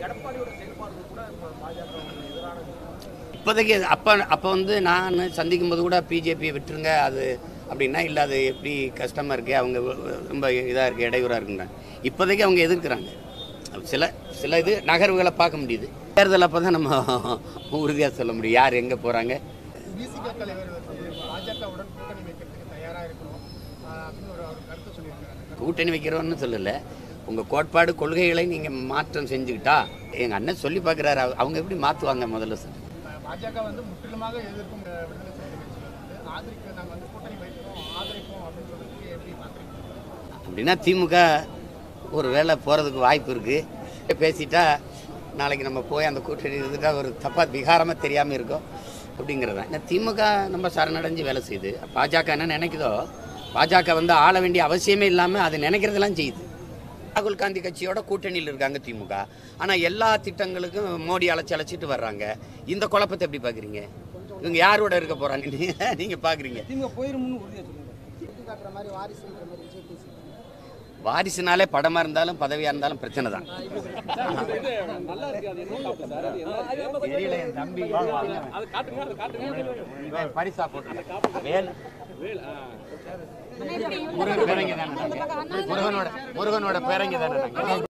எடப்பாடியோட செயல்பாடு கூட இப்ப பாஜக எதிரான இப்போதைக்கு அப்போ அப்போ வந்து நான் சந்திக்கும் போது கூட பிஜேபியை விட்டுருங்க அது அப்படின்னா இல்லை அது எப்படி கஷ்டமாக இருக்கு அவங்க ரொம்ப இதாக இருக்குது இடையூறாக இருக்குங்க இப்போதைக்கு அவங்க எதிர்க்கிறாங்க சில சில இது நகர்வுகளை பார்க்க முடியுது தேர்தல் அப்போ தான் நம்ம உறுதியாக சொல்ல முடியும் யார் எங்கே போகிறாங்க விசிக தலைவர் வந்து பாஜகவுடன் கூட்டணி வைக்கிறதுக்கு தயாரா இருக்கணும் ஆஹ் அப்படின்னு ஒரு அவர் கருத்து சொல்லியிருக்காரு கூட்டணி வைக்கிறோன்னு சொல்லலை உங்கள் கோட்பாடு கொள்கைகளை நீங்கள் மாற்றம் செஞ்சுக்கிட்டா எங்கள் அண்ணன் சொல்லி பார்க்குறாரு அவங்க எப்படி மாற்றுவாங்க முதல்ல சார் ஆஹ் பாஜக வந்து முற்றிலுமாக எதிர்க்கும் அஹ், விடுதலை சிறுத்தைகள் கட்சிகள் வந்து ஆதரிக்க நாங்கள் வந்து கூட்டணி வைக்கிறோம் ஆதரிப்போம் அப்படின்னு சொல்றதுக்கு எப்படி பார்க்குறீங்க அப்படின்னா திமுக ஒரு வேளை போகிறதுக்கு வாய்ப்பு இருக்குது பேசிட்டா நாளைக்கு நம்ம போய் அந்த கூட்டணி இருந்துட்டா ஒரு தப்பாக விகாரமாக தெரியாமல் இருக்கும் அப்படிங்கிறது தான் திமுக நம்ம சரணடைஞ்சு வேலை செய்யுது பாஜக என்ன நினைக்குதோ பாஜக வந்து ஆள வேண்டிய அவசியமே இல்லாமல் அது நினைக்கிறதெல்லாம் செய்யுது ராகுல் காந்தி கட்சியோட கூட்டணியில் இருக்காங்க திமுக ஆனால் எல்லா திட்டங்களுக்கும் மோடி அழைச்சி அழைச்சிட்டு வர்றாங்க இந்த குழப்பத்தை எப்படி பார்க்குறீங்க இவங்க யாரோட இருக்க போகிறாங்க நீங்கள் பார்க்குறீங்க திமுக போயிரும்னு உறுதியா சொல்லுங்க காட்டுற மாதிரி வாரிசுன்ற மாதிரி விஜய் பேசி வாரிசுனாலே படமாக இருந்தாலும் பதவியாக இருந்தாலும் பிரச்சனை தான் நல்லா இருக்கு அது என்ன டாபிக் சார் அது என்ன தெரியல என் தம்பி அது காட்டுங்க அது காட்டுங்க பரிசா போட்டு வேல் வேல் ஆ முருகன் பேரங்க தானே முருகனோட முருகனோட பேரங்க தானே